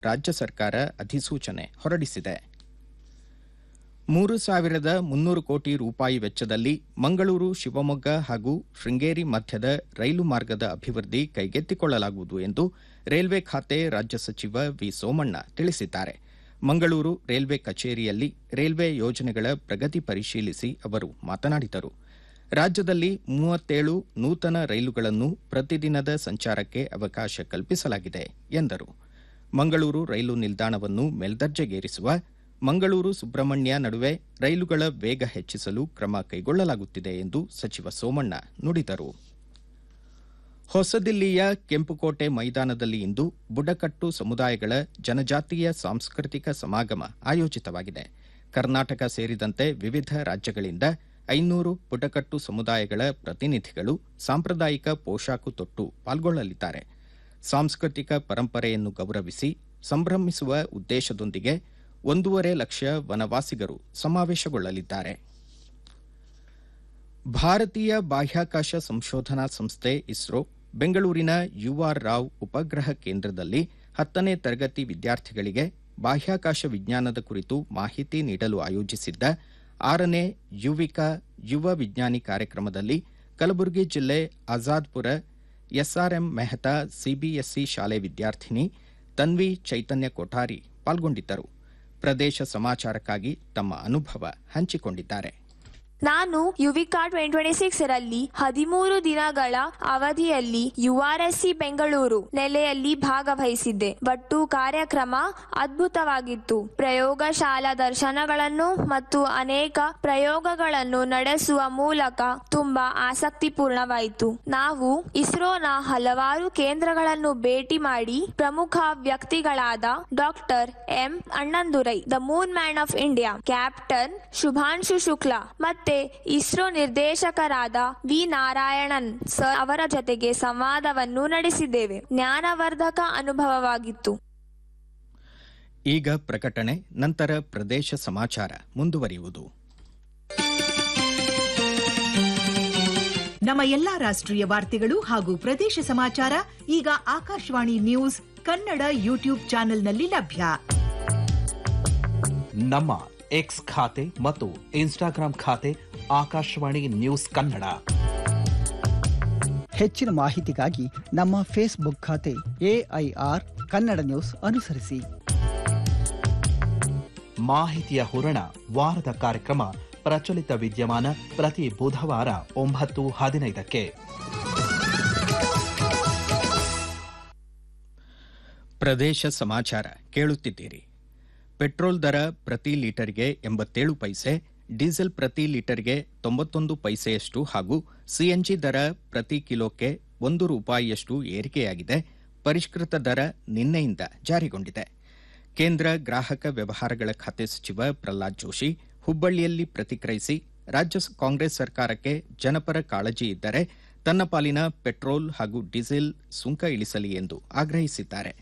ರಾಜ್ಯ ಸರ್ಕಾರ ಅಧಿಸೂಚನೆ ಹೊರಡಿಸಿದೆ ಮೂರು ಸಾವಿರದ ಮುನ್ನೂರು ಕೋಟಿ ರೂಪಾಯಿ ವೆಚ್ಚದಲ್ಲಿ ಮಂಗಳೂರು ಶಿವಮೊಗ್ಗ ಹಾಗೂ ಶೃಂಗೇರಿ ಮಧ್ಯದ ರೈಲು ಮಾರ್ಗದ ಅಭಿವೃದ್ಧಿ ಕೈಗೆತ್ತಿಕೊಳ್ಳಲಾಗುವುದು ಎಂದು ರೈಲ್ವೆ ಖಾತೆ ರಾಜ್ಯ ಸಚಿವ ವಿ ಸೋಮಣ್ಣ ತಿಳಿಸಿದ್ದಾರೆ ಮಂಗಳೂರು ರೈಲ್ವೆ ಕಚೇರಿಯಲ್ಲಿ ರೈಲ್ವೆ ಯೋಜನೆಗಳ ಪ್ರಗತಿ ಪರಿಶೀಲಿಸಿ ಅವರು ಮಾತನಾಡಿದರು ರಾಜ್ಯದಲ್ಲಿ ಮೂವತ್ತೇಳು ನೂತನ ರೈಲುಗಳನ್ನು ಪ್ರತಿದಿನದ ಸಂಚಾರಕ್ಕೆ ಅವಕಾಶ ಕಲ್ಪಿಸಲಾಗಿದೆ ಎಂದರು ಮಂಗಳೂರು ರೈಲು ನಿಲ್ದಾಣವನ್ನು ಮೇಲ್ದರ್ಜೆಗೇರಿಸುವ ಮಂಗಳೂರು ಸುಬ್ರಹ್ಮಣ್ಯ ನಡುವೆ ರೈಲುಗಳ ವೇಗ ಹೆಚ್ಚಿಸಲು ಕ್ರಮ ಕೈಗೊಳ್ಳಲಾಗುತ್ತಿದೆ ಎಂದು ಸಚಿವ ಸೋಮಣ್ಣ ನುಡಿದರು ಹೊಸದಿಲ್ಲಿಯ ಕೆಂಪುಕೋಟೆ ಮೈದಾನದಲ್ಲಿ ಇಂದು ಬುಡಕಟ್ಟು ಸಮುದಾಯಗಳ ಜನಜಾತೀಯ ಸಾಂಸ್ಕೃತಿಕ ಸಮಾಗಮ ಆಯೋಜಿತವಾಗಿದೆ ಕರ್ನಾಟಕ ಸೇರಿದಂತೆ ವಿವಿಧ ರಾಜ್ಯಗಳಿಂದ ಐನೂರು ಬುಡಕಟ್ಟು ಸಮುದಾಯಗಳ ಪ್ರತಿನಿಧಿಗಳು ಸಾಂಪ್ರದಾಯಿಕ ಪೋಷಾಕು ತೊಟ್ಟು ಪಾಲ್ಗೊಳ್ಳಲಿದ್ದಾರೆ ಸಾಂಸ್ಕೃತಿಕ ಪರಂಪರೆಯನ್ನು ಗೌರವಿಸಿ ಸಂಭ್ರಮಿಸುವ ಉದ್ದೇಶದೊಂದಿಗೆ ಒಂದೂವರೆ ಲಕ್ಷ ವನವಾಸಿಗರು ಸಮಾವೇಶಗೊಳ್ಳಲಿದ್ದಾರೆ ಭಾರತೀಯ ಬಾಹ್ಯಾಕಾಶ ಸಂಶೋಧನಾ ಸಂಸ್ಥೆ ಇಸ್ರೋ ಬೆಂಗಳೂರಿನ ಯುಆರ್ ರಾವ್ ಉಪಗ್ರಹ ಕೇಂದ್ರದಲ್ಲಿ ಹತ್ತನೇ ತರಗತಿ ವಿದ್ಯಾರ್ಥಿಗಳಿಗೆ ಬಾಹ್ಯಾಕಾಶ ವಿಜ್ಞಾನದ ಕುರಿತು ಮಾಹಿತಿ ನೀಡಲು ಆಯೋಜಿಸಿದ್ದ ಆರನೇ ಯುವಿಕಾ ಯುವ ವಿಜ್ಞಾನಿ ಕಾರ್ಯಕ್ರಮದಲ್ಲಿ ಕಲಬುರಗಿ ಜಿಲ್ಲೆ ಆಜಾದ್ಪುರ ಎಸ್ಆರ್ಎಂ ಮೆಹ್ತಾ ಸಿಬಿಎಸ್ಇ ಶಾಲೆ ವಿದ್ಯಾರ್ಥಿನಿ ತನ್ವಿ ಚೈತನ್ಯ ಕೊಠಾರಿ ಪಾಲ್ಗೊಂಡಿದ್ದರು ಪ್ರದೇಶ ಸಮಾಚಾರಕ್ಕಾಗಿ ತಮ್ಮ ಅನುಭವ ಹಂಚಿಕೊಂಡಿದ್ದಾರೆ ನಾನು ಯುವಿಕಾ ಟ್ವೆಂಟಿ ಟ್ವೆಂಟಿ ಸಿಕ್ಸ್ ರಲ್ಲಿ ಹದಿಮೂರು ದಿನಗಳ ಅವಧಿಯಲ್ಲಿ ಯುಆರ್ಎಸ್ಸಿ ಬೆಂಗಳೂರು ನೆಲೆಯಲ್ಲಿ ಭಾಗವಹಿಸಿದ್ದೆ ಒಟ್ಟು ಕಾರ್ಯಕ್ರಮ ಅದ್ಭುತವಾಗಿತ್ತು ಪ್ರಯೋಗಶಾಲಾ ದರ್ಶನಗಳನ್ನು ಮತ್ತು ಅನೇಕ ಪ್ರಯೋಗಗಳನ್ನು ನಡೆಸುವ ಮೂಲಕ ತುಂಬಾ ಆಸಕ್ತಿಪೂರ್ಣವಾಯಿತು ನಾವು ಇಸ್ರೋನ ಹಲವಾರು ಕೇಂದ್ರಗಳನ್ನು ಭೇಟಿ ಮಾಡಿ ಪ್ರಮುಖ ವ್ಯಕ್ತಿಗಳಾದ doctor M Annadurai the moon man of India captain Shubhanshu Shukla ಮತ್ತೆ ಇಸ್ರೋ ನಿರ್ದೇಶಕರಾದ ವಿ ನಾರಾಯಣನ್ ಸರ್ ಅವರ ಜೊತೆಗೆ ಸಂವಾದವನ್ನು ನಡೆಸಿದ್ದೇವೆ ಜ್ಞಾನವರ್ಧಕ ಅನುಭವವಾಗಿತ್ತು ಈಗ ಪ್ರಕಟಣೆ ನಂತರ ಪ್ರದೇಶ ಸಮಾಚಾರ ಮುಂದುವರಿಯುವುದು ನಮ್ಮ ಎಲ್ಲಾ ರಾಷ್ಟ್ರೀಯ ವಾರ್ತೆಗಳು ಹಾಗೂ ಪ್ರದೇಶ ಸಮಾಚಾರ ಈಗ ಆಕಾಶವಾಣಿ ನ್ಯೂಸ್ ಕನ್ನಡ ಯೂಟ್ಯೂಬ್ ಚಾನೆಲ್ನಲ್ಲಿ ಲಭ್ಯ ನಮ್ಮ ಎಕ್ಸ್ ಖಾತೆ ಮತ್ತು ಇನ್ಸ್ಟಾಗ್ರಾಂ ಖಾತೆ ಆಕಾಶವಾಣಿ ನ್ಯೂಸ್ ಕನ್ನಡ ಹೆಚ್ಚಿನ ಮಾಹಿತಿಗಾಗಿ ನಮ್ಮ ಫೇಸ್ಬುಕ್ ಖಾತೆ ಎಐಆರ್ ಕನ್ನಡ ನ್ಯೂಸ್ ಅನುಸರಿಸಿ ಮಾಹಿತಿಯ ಹೂರಣ ವಾರದ ಕಾರ್ಯಕ್ರಮ ಪ್ರಚಲಿತ ವಿದ್ಯಮಾನ ಪ್ರತಿ ಬುಧವಾರ ಒಂಬತ್ತು ಹದಿನೈದಕ್ಕೆ ಪ್ರದೇಶ ಸಮಾಚಾರ ಕೇಳುತ್ತಿದ್ದೀರಿ ಪೆಟ್ರೋಲ್ ದರ ಪ್ರತಿ ಲೀಟರ್ಗೆ ಎಂಬತ್ತೇಳು ಪೈಸೆ ಡೀಸೆಲ್ ಪ್ರತಿ ಲೀಟರ್ಗೆ ತೊಂಬತ್ತೊಂದು ಪೈಸೆಯಷ್ಟು ಹಾಗೂ ಸಿಎನ್ಜಿ ದರ ಪ್ರತಿ ಕಿಲೋಕ್ಕೆ ಒಂದು ರೂಪಾಯಿಯಷ್ಟು ಏರಿಕೆಯಾಗಿದೆ ಪರಿಷ್ಕೃತ ದರ ನಿನ್ನೆಯಿಂದ ಜಾರಿಗೊಂಡಿದೆ ಕೇಂದ್ರ ಗ್ರಾಹಕ ವ್ಯವಹಾರಗಳ ಖಾತೆ ಸಚಿವ ಪ್ರಹ್ಲಾದ್ ಜೋಶಿ ಹುಬ್ಬಳ್ಳಿಯಲ್ಲಿ ಪ್ರತಿಕ್ರಿಯಿಸಿ ರಾಜ್ಯ ಕಾಂಗ್ರೆಸ್ ಸರ್ಕಾರಕ್ಕೆ ಜನಪರ ಕಾಳಜಿ ಇದ್ದರೆ ತನ್ನ ಪಾಲಿನ ಪೆಟ್ರೋಲ್ ಹಾಗೂ ಡೀಸೆಲ್ ಸುಂಕ ಇಳಿಸಲಿ ಎಂದು ಆಗ್ರಹಿಸಿದ್ದಾರೆ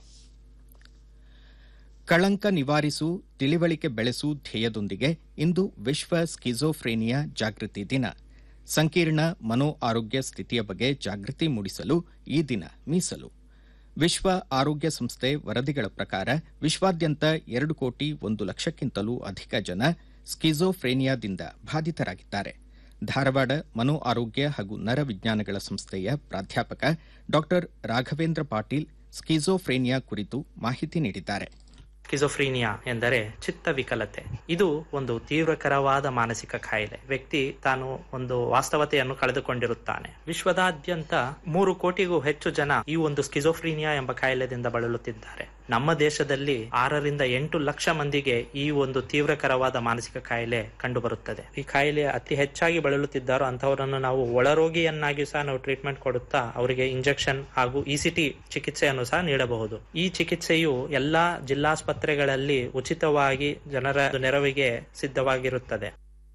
ಕಳಂಕ ನಿವಾರಿಸು ತಿಳಿವಳಿಕೆ ಬೆಳೆಸು ಧ್ಯೇಯದೊಂದಿಗೆ ಇಂದು ವಿಶ್ವ ಸ್ಕಿಜೋಫ್ರೇನಿಯಾ ಜಾಗೃತಿ ದಿನ ಸಂಕೀರ್ಣ ಮನೋ ಆರೋಗ್ಯ ಸ್ಥಿತಿಯ ಬಗ್ಗೆ ಜಾಗೃತಿ ಮೂಡಿಸಲು ಈ ದಿನ ಮೀಸಲು ವಿಶ್ವ ಆರೋಗ್ಯ ಸಂಸ್ಥೆ ವರದಿಗಳ ಪ್ರಕಾರ ವಿಶ್ವಾದ್ಯಂತ ಎರಡು ಕೋಟಿ ಒಂದು ಲಕ್ಷಕ್ಕಿಂತಲೂ ಅಧಿಕ ಜನ ಸ್ಕಿಜೋಫ್ರೇನಿಯಾದಿಂದ ಬಾಧಿತರಾಗಿದ್ದಾರೆ ಧಾರವಾಡ ಮನೋ ಆರೋಗ್ಯ ಹಾಗೂ ನರ ವಿಜ್ಞಾನಗಳ ಸಂಸ್ಥೆಯ ಪ್ರಾಧ್ಯಾಪಕ ಡಾ ರಾಘವೇಂದ್ರ ಪಾಟೀಲ್ ಸ್ಕಿಜೋಫ್ರೇನಿಯಾ ಕುರಿತು ಮಾಹಿತಿ ನೀಡಿದ್ದಾರೆ ಸ್ಕಿಜೋಫ್ರೀನಿಯಾ ಎಂದರೆ ಚಿತ್ತ ವಿಕಲತೆ ಇದು ಒಂದು ತೀವ್ರಕರವಾದ ಮಾನಸಿಕ ಕಾಯಿಲೆ ವ್ಯಕ್ತಿ ತಾನು ಒಂದು ವಾಸ್ತವತೆಯನ್ನು ಕಳೆದುಕೊಂಡಿರುತ್ತಾನೆ ವಿಶ್ವದಾದ್ಯಂತ ಮೂರು ಕೋಟಿಗೂ ಹೆಚ್ಚು ಜನ ಈ ಒಂದು ಸ್ಕಿಜೋಫ್ರೀನಿಯಾ ಎಂಬ ಕಾಯಿಲೆದಿಂದ ಬಳಲುತ್ತಿದ್ದಾರೆ ನಮ್ಮ ದೇಶದಲ್ಲಿ ಆರರಿಂದ ಎಂಟು ಲಕ್ಷ ಮಂದಿಗೆ ಈ ಒಂದು ತೀವ್ರಕರವಾದ ಮಾನಸಿಕ ಕಾಯಿಲೆ ಕಂಡುಬರುತ್ತದೆ ಈ ಕಾಯಿಲೆ ಅತಿ ಹೆಚ್ಚಾಗಿ ಬಳಲುತ್ತಿದ್ದಾರೋ ಅಂತವರನ್ನು ನಾವು ಒಳರೋಗಿಯನ್ನಾಗಿ ಸಹ ನಾವು ಟ್ರೀಟ್ಮೆಂಟ್ ಕೊಡುತ್ತಾ ಅವರಿಗೆ ಇಂಜೆಕ್ಷನ್ ಹಾಗೂ ಇಸಿಟಿ ಚಿಕಿತ್ಸೆಯನ್ನು ಸಹ ನೀಡಬಹುದು ಈ ಚಿಕಿತ್ಸೆಯು ಎಲ್ಲಾ ಜಿಲ್ಲಾಸ್ಪತ್ರೆಗಳಲ್ಲಿ ಉಚಿತವಾಗಿ ಜನರ ನೆರವಿಗೆ ಸಿದ್ಧವಾಗಿರುತ್ತದೆ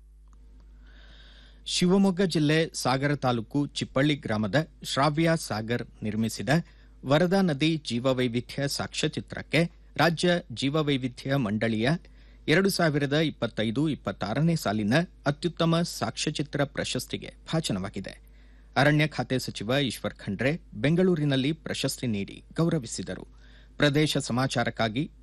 ಶಿವಮೊಗ್ಗ ಜಿಲ್ಲೆ ಸಾಗರ ತಾಲೂಕು ಚಿಪ್ಪಳ್ಳಿ ಗ್ರಾಮದ ಶ್ರಾವ್ಯ ಸಾಗರ್ ನಿರ್ಮಿಸಿದ ವರದಾ ನದಿ ಜೀವವೈವಿಧ್ಯ ಸಾಕ್ಷ್ಯಚಿತ್ರಕ್ಕೆ ರಾಜ್ಯ ಜೀವವೈವಿಧ್ಯ ಮಂಡಳಿಯ ಎರಡು ಸಾವಿರದ ಇಪ್ಪತ್ತೈದು ಇಪ್ಪತ್ತಾರನೇ ಸಾಲಿನ ಅತ್ಯುತ್ತಮ ಸಾಕ್ಷ್ಯಚಿತ್ರ ಪ್ರಶಸ್ತಿಗೆ ಭಾಜನವಾಗಿದೆ ಅರಣ್ಯ ಖಾತೆ ಸಚಿವ ಈಶ್ವರ್ ಖಂಡ್ರೆ ಬೆಂಗಳೂರಿನಲ್ಲಿ ಪ್ರಶಸ್ತಿ ನೀಡಿ ಗೌರವಿಸಿದರು ಪ್ರದೇಶ ಸಮಾಚಾರಕ್ಕಾಗಿ